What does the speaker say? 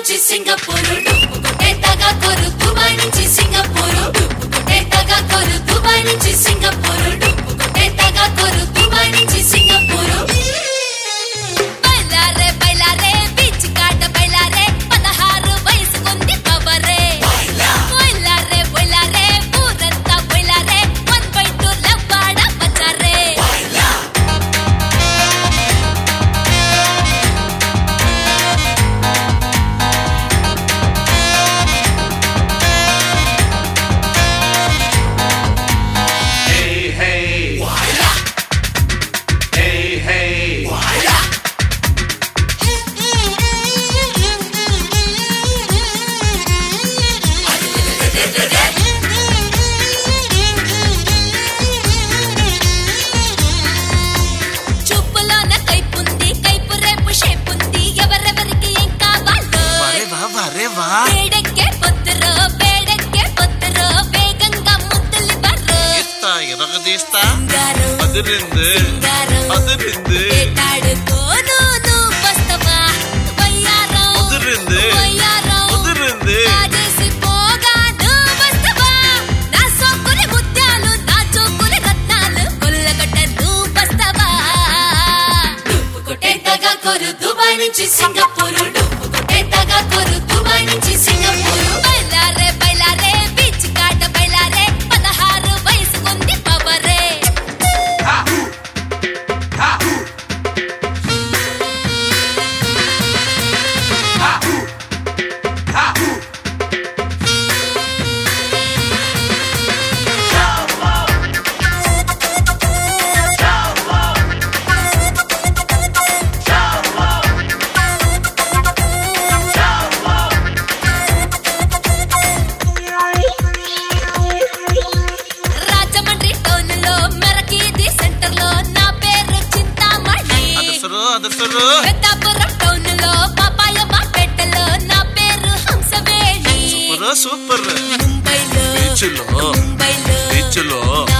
నుంచి సింగపూరు డుప్పు కొట్టేతగా కొరు దుబాయ్ నుంచి సింగపూరు డుప్పు కొట్టేతగా కొరు దుబాయ్ నుంచి సింగపూరు డుప్పు కొట్టేతగా కొరు దుబాయ్ నుంచి సింగపూరు బైలారే బైలారే బీచ్ కాట బైలారే పదహారు వయసుకుంది కబరే బైలారే బైలారే ఊరంతా బైలారే వన్ బై టూ లవ్వాడ బజారే Hey, hey. Hey, hey. చూపులోన కైపుంది కైపు రేపు షేపుంది ఎవరెవరికి ఏం కావాలో వరే వా వరే వా వేడెక్కే పొద్దురో వేడెక్కే పొద్దురో వేగంగా ముద్దులు బర్రో ఎత్తా ఎరగదీస్తా సింగారం అదిరింది సింగారం అదిరింది వేటాడుకోను నువ్వు వస్తవా వయ్యారం అదిరింది వయ్యారం అదిరింది కాజేసి పోగా నువ్వు వస్తవా నా సోకుని ముత్యాలు నా చోకుని రత్నాలు కొల్లగొట్ట నువ్వు వస్తవా డుప్పు కొట్టేతగా కొరు దుబాయ్ నుంచి సింగపూరు డుప్పు కొట్టేతగా కొరు దుబాయ్ నుంచి సింగపూరు బైలారే బైలారే బీచ్ కాట బైలారే పదహారు వయసుకుంది పవరే రాజమండ్రి టౌన్ లో మెరకీది సెంటర్ లో నా పేరు చింతామణి అదసరు అదసరు పెద్దాపురం టౌన్ లో పాపాయ మార్కెట్లో నా పేరు హంసవేణి సూపర్ సూపర్ ముంబైలో బీచ్లో ముంబైలో బీచ్లో